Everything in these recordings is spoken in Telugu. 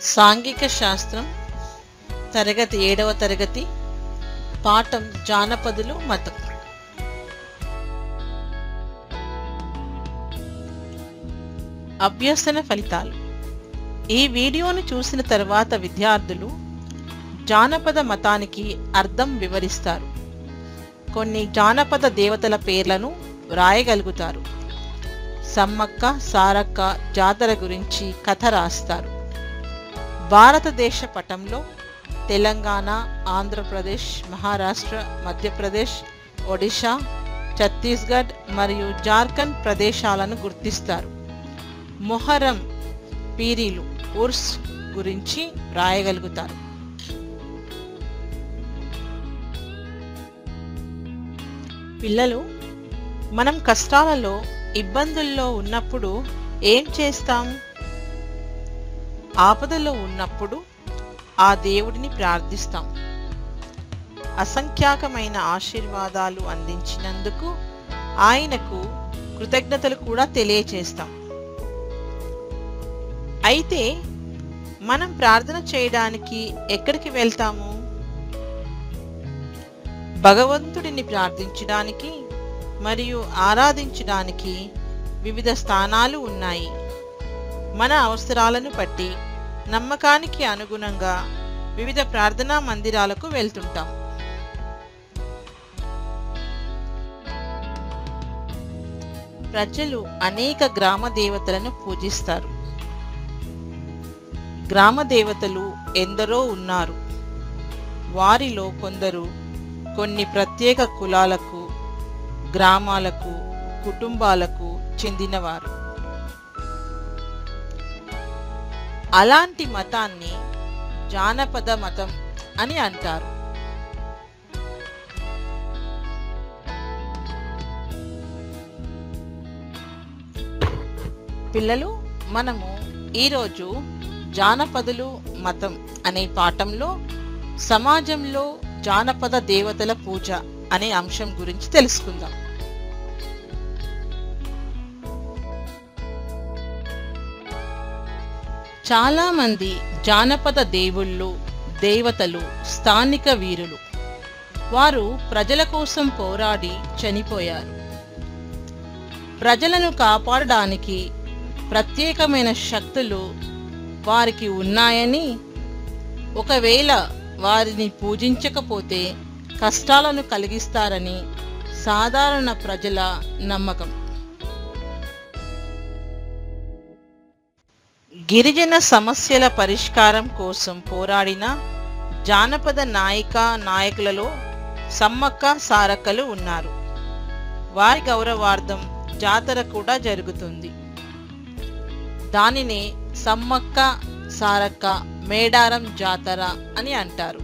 సాంఘిక శాస్త్రం తరగతి ఏడవ తరగతి పాఠం జానపదులు మతం అభ్యసన ఫలితాలు ఈ వీడియోను చూసిన తర్వాత విద్యార్థులు జానపద మతానికి అర్థం వివరిస్తారు కొన్ని జానపద దేవతల పేర్లను వ్రాయగలుగుతారు సమ్మక్క సారక్క జాతర గురించి కథ రాస్తారు భారతదేశ పటంలో తెలంగాణ ఆంధ్రప్రదేశ్ మహారాష్ట్ర మధ్యప్రదేశ్ ఒడిశా ఛత్తీస్గఢ్ మరియు జార్ఖండ్ ప్రదేశాలను గుర్తిస్తారు మొహరం పీరీలు ఉర్స్ గురించి వ్రాయగలుగుతారు పిల్లలు మనం కష్టాలలో ఇబ్బందుల్లో ఉన్నప్పుడు ఏం చేస్తాం ఆపదలో ఉన్నప్పుడు ఆ దేవుడిని ప్రార్థిస్తాం అసంఖ్యాకమైన ఆశీర్వాదాలు అందించినందుకు ఆయనకు కృతజ్ఞతలు కూడా తెలియచేస్తాం అయితే మనం ప్రార్థన చేయడానికి ఎక్కడికి వెళ్తాము భగవంతుడిని ప్రార్థించడానికి మరియు ఆరాధించడానికి వివిధ స్థానాలు ఉన్నాయి మన అవసరాలను బట్టి నమ్మకానికి అనుగుణంగా వివిధ ప్రార్థనా మందిరాలకు వెళ్తుంటాం ప్రజలు అనేక గ్రామ దేవతలను పూజిస్తారు గ్రామ దేవతలు ఎందరో ఉన్నారు వారిలో కొందరు కొన్ని ప్రత్యేక కులాలకు గ్రామాలకు కుటుంబాలకు చెందినవారు అలాంటి మతాన్ని జానపద మతం అని అంటారు పిల్లలు మనము ఈరోజు జానపదులు మతం అనే పాఠంలో సమాజంలో జానపద దేవతల పూజ అనే అంశం గురించి తెలుసుకుందాం చాలామంది జానపద దేవుళ్ళు దేవతలు స్థానిక వీరులు వారు ప్రజల కోసం పోరాడి చనిపోయారు ప్రజలను కాపాడడానికి ప్రత్యేకమైన శక్తులు వారికి ఉన్నాయని ఒకవేళ వారిని పూజించకపోతే కష్టాలను కలిగిస్తారని సాధారణ ప్రజల నమ్మకం గిరిజన సమస్యల పరిష్కారం కోసం పోరాడిన జానపద నాయిక నాయకులలో సమ్మక్క సారక్కలు ఉన్నారు వారి గౌరవార్థం జాతర కూడా జరుగుతుంది దానిని సమ్మక్క సారక్క మేడారం జాతర అని అంటారు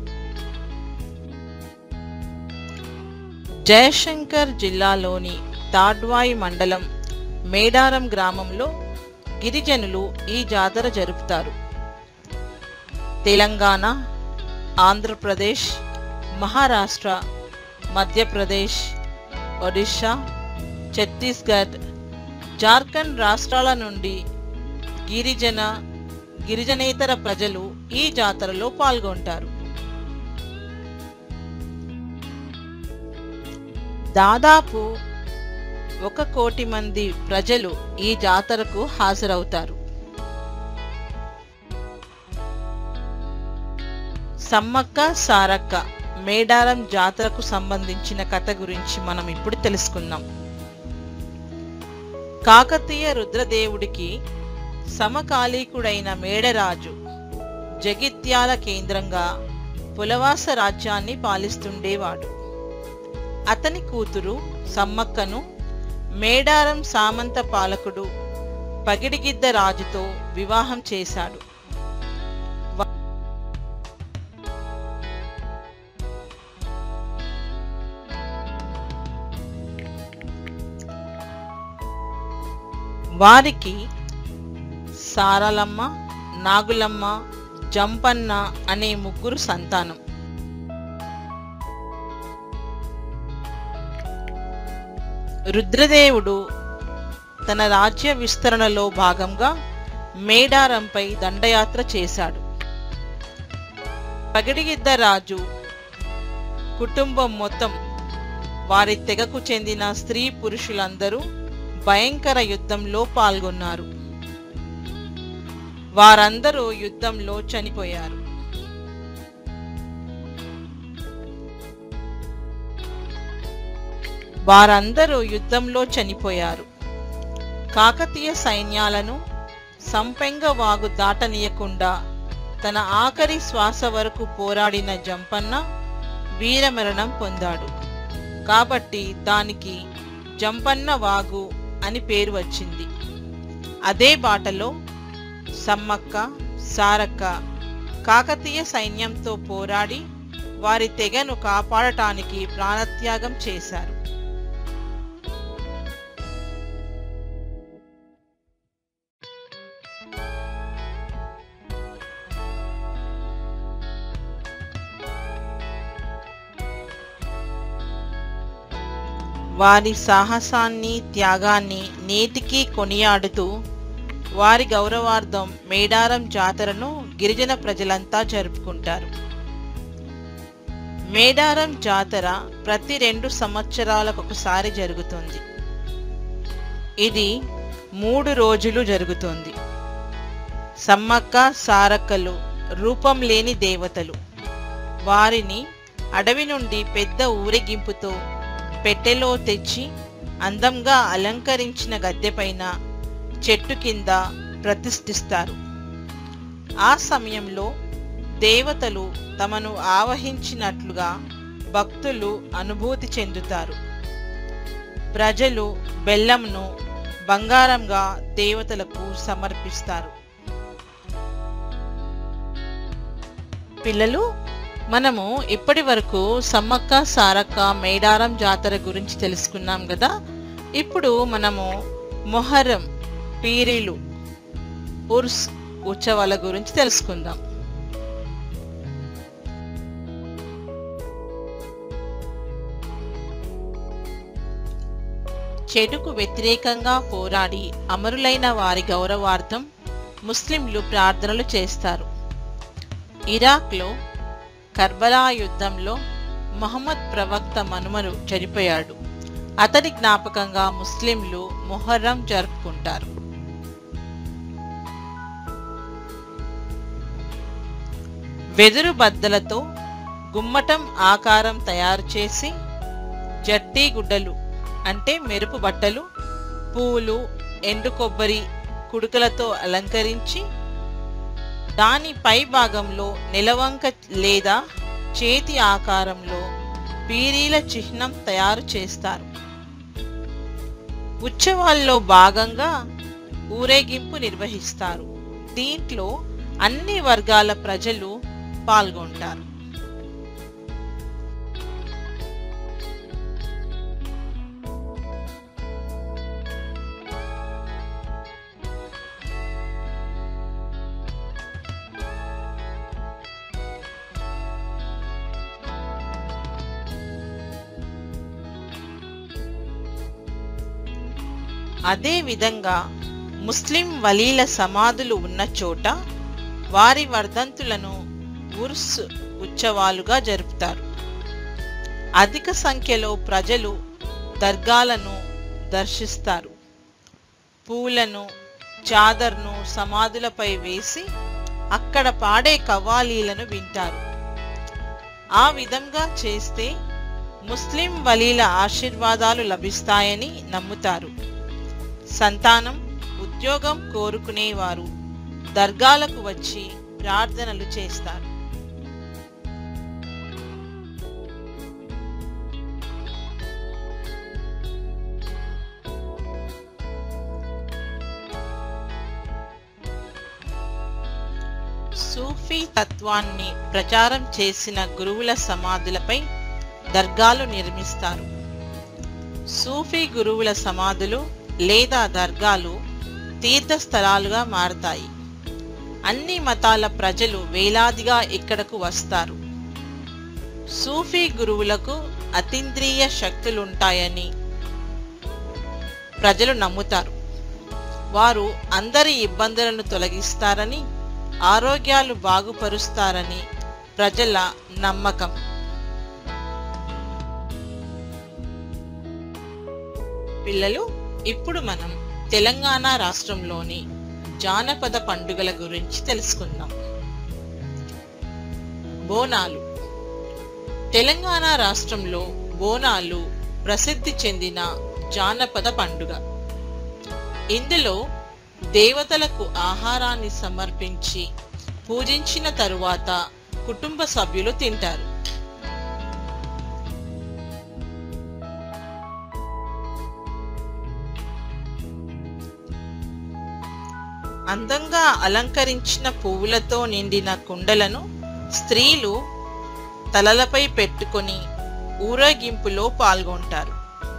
జయశంకర్ జిల్లాలోని తాడ్వాయి మండలం మేడారం గ్రామంలో గిరిజనులు ఈ జాతర జరుపుతారు తెలంగాణ ఆంధ్రప్రదేశ్ మహారాష్ట్ర మధ్యప్రదేశ్ ఒడిశా ఛత్తీస్గఢ్ జార్ఖండ్ రాష్ట్రాల నుండి గిరిజన గిరిజనేతర ప్రజలు ఈ జాతరలో పాల్గొంటారు దాదాపు ఒక కోటి మంది ప్రజలు ఈ జాతరకు హాజరవుతారు సమ్మక్క సారక్క మేడారం జాతరకు సంబంధించిన కథ గురించి మనం ఇప్పుడు తెలుసుకుందాం కాకతీయ రుద్రదేవుడికి సమకాలీకుడైన మేడరాజు జగిత్యాల కేంద్రంగా పులవాస రాజ్యాన్ని పాలిస్తుండేవాడు అతని కూతురు సమ్మక్కను మేడారం సామంత పాలకుడు పగిడిగిద్ద రాజుతో వివాహం చేశాడు వారికి సారలమ్మ నాగులమ్మ జంపన్న అనే ముగ్గురు సంతానం రుద్రదేవుడు తన రాజ్య విస్తరణలో భాగంగా మేడారంపై దండయాత్ర చేశాడు పగిడిగిద్ద రాజు కుటుంబం మొత్తం వారి తెగకు చెందిన స్త్రీ పురుషులందరూ భయంకర యుద్ధంలో పాల్గొన్నారు వారందరూ యుద్ధంలో చనిపోయారు వారందరూ యుద్ధంలో చనిపోయారు కాకతీయ సైన్యాలను సంపెంగ వాగు దాటనీయకుండా తన ఆఖరి శ్వాస వరకు పోరాడిన జంపన్న వీరమరణం పొందాడు కాబట్టి దానికి జంపన్న వాగు అని పేరు వచ్చింది అదే బాటలో సమ్మక్క సారక్క కాకతీయ సైన్యంతో పోరాడి వారి తెగను కాపాడటానికి ప్రాణత్యాగం చేశారు వారి సాహసాన్ని త్యాగాన్ని నేటికి కొనియాడుతూ వారి గౌరవార్థం మేడారం జాతరను గిరిజన ప్రజలంతా జరుపుకుంటారు మేడారం జాతర ప్రతి రెండు సంవత్సరాలకు ఒకసారి జరుగుతుంది ఇది మూడు రోజులు జరుగుతుంది సమ్మక్క సారక్కలు రూపం లేని దేవతలు వారిని అడవి నుండి పెద్ద ఊరేగింపుతో పెట్టెలో తెచ్చి అందంగా అలంకరించిన గద్దెపైన చెట్టు కింద ప్రతిష్ఠిస్తారు ఆ సమయంలో దేవతలు తమను ఆవహించినట్లుగా భక్తులు అనుభూతి చెందుతారు ప్రజలు బెల్లంను బంగారంగా దేవతలకు సమర్పిస్తారు పిల్లలు మనము ఇప్పటి వరకు సమ్మక్క సారక్క మేడారం జాతర గురించి తెలుసుకున్నాం కదా ఇప్పుడు మనము మొహర్రం పీరీలు ఉర్స్ ఉత్సవాల గురించి తెలుసుకుందాం చెడుకు వ్యతిరేకంగా పోరాడి అమరులైన వారి గౌరవార్థం ముస్లింలు ప్రార్థనలు చేస్తారు ఇరాక్లో కర్బలా యుద్ధంలో మహమ్మద్ ప్రవక్త మనుమను చనిపోయాడు అతడి జ్ఞాపకంగా ముస్లింలు మొహర్రం జరుపుకుంటారు వెదురు బద్దలతో గుమ్మటం ఆకారం తయారు చేసి జట్టి గుడ్డలు అంటే మెరుపు బట్టలు పూలు ఎండు కొబ్బరి కుడుకలతో అలంకరించి దాని పై భాగంలో నిలవంక లేదా చేతి ఆకారంలో పీరీల చిహ్నం తయారు చేస్తారు ఉత్సవాల్లో భాగంగా ఊరేగింపు నిర్వహిస్తారు దీంట్లో అన్ని వర్గాల ప్రజలు పాల్గొంటారు అదే విధంగా ముస్లిం వలీల సమాధులు ఉన్న చోట వారి వర్ధంతులను ఉర్స్ ఉత్సవాలుగా జరుపుతారు అధిక సంఖ్యలో ప్రజలు దర్గాలను దర్శిస్తారు పూలను చాదర్ను సమాధులపై వేసి అక్కడ పాడే కవాలీలను వింటారు ఆ విధంగా చేస్తే ముస్లిం వలీల ఆశీర్వాదాలు లభిస్తాయని నమ్ముతారు సంతానం ఉద్యోగం కోరుకునేవారు దర్గాలకు వచ్చి ప్రార్థనలు చేస్తారు సూఫీ తత్వాన్ని ప్రచారం చేసిన గురువుల సమాధులపై దర్గాలు నిర్మిస్తారు సూఫీ గురువుల సమాధులు లేదా దర్గాలు తీర్థస్థలాలుగా మారతాయి అన్ని మతాల ప్రజలు వేలాదిగా ఇక్కడకు వస్తారు సూఫీ గురువులకు అతీంద్రియ శక్తులుంటాయని ప్రజలు నమ్ముతారు వారు అందరి ఇబ్బందులను తొలగిస్తారని ఆరోగ్యాలు బాగుపరుస్తారని ప్రజల నమ్మకం పిల్లలు ఇప్పుడు మనం తెలంగాణ రాష్ట్రంలోని జానపద పండుగల గురించి తెలుసుకుందాం బోనాలు తెలంగాణ రాష్ట్రంలో బోనాలు ప్రసిద్ధి చెందిన జానపద పండుగ ఇందులో దేవతలకు ఆహారాన్ని సమర్పించి పూజించిన తరువాత కుటుంబ సభ్యులు తింటారు అందంగా అలంకరించిన పువ్వులతో నిండిన కుండలను స్త్రీలు తలలపై పెట్టుకొని ఊరేగింపులో పాల్గొంటారు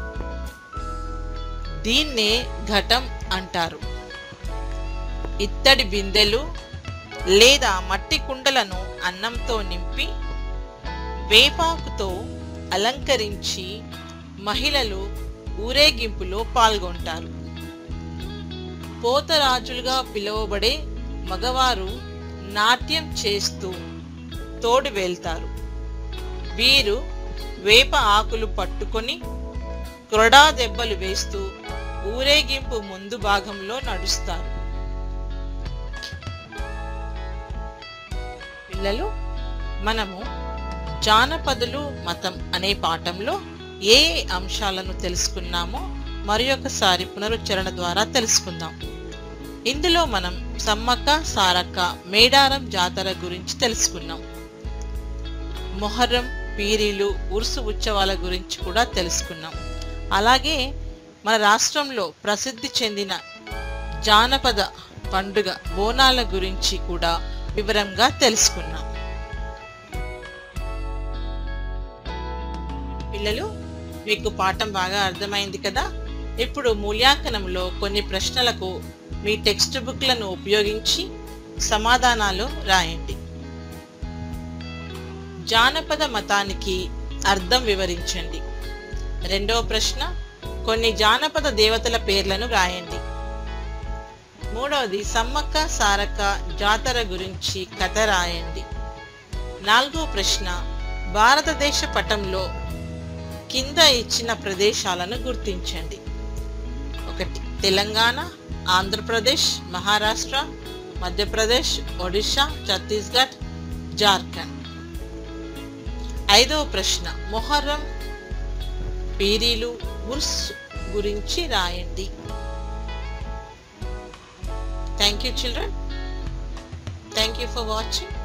దీన్నే ఘటం అంటారు ఇత్తడి బిందెలు లేదా మట్టి కుండలను అన్నంతో నింపి వేపాకుతో అలంకరించి మహిళలు ఊరేగింపులో పాల్గొంటారు పోతరాజులుగా పిలువబడే మగవారు నాట్యం చేస్తూ తోడు వెళ్తారు వీరు వేప ఆకులు పట్టుకొని క్రొడా దెబ్బలు వేస్తూ ఊరేగింపు ముందు భాగంలో నడుస్తారు పిల్లలు మనము జానపదులు మతం అనే పాఠంలో ఏ ఏ అంశాలను తెలుసుకున్నామో మరి ఒకసారి పునరుచ్చరణ ద్వారా తెలుసుకుందాం ఇందులో మనం సమ్మక్క సారక్క మేడారం జాతర గురించి తెలుసుకున్నాం మొహర్రం పీరీలు ఉరుసు ఉత్సవాల గురించి కూడా తెలుసుకున్నాం అలాగే మన రాష్ట్రంలో ప్రసిద్ధి చెందిన జానపద పండుగ బోనాల గురించి కూడా వివరంగా తెలుసుకున్నాం పిల్లలు మీకు పాఠం బాగా అర్థమైంది కదా ఇప్పుడు మూల్యాంకనంలో కొన్ని ప్రశ్నలకు మీ టెక్స్ట్ బుక్లను ఉపయోగించి సమాధానాలు రాయండి జానపద మతానికి అర్థం వివరించండి రెండవ ప్రశ్న కొన్ని జానపద దేవతల పేర్లను రాయండి మూడవది సమ్మక్క సారక్క జాతర గురించి కథ రాయండి నాలుగవ ప్రశ్న భారతదేశ పటంలో కింద ఇచ్చిన ప్రదేశాలను గుర్తించండి ఒకటి తెలంగాణ ఆంధ్రప్రదేశ్ మహారాష్ట్ర మధ్యప్రదేశ్ ఒడిశా ఛత్తీస్గఢ్ జార్ఖండ్ ఐదవ ప్రశ్న మొహర్రం పీరీలు ఉర్స్ గురించి రాయండి thank you children thank you for watching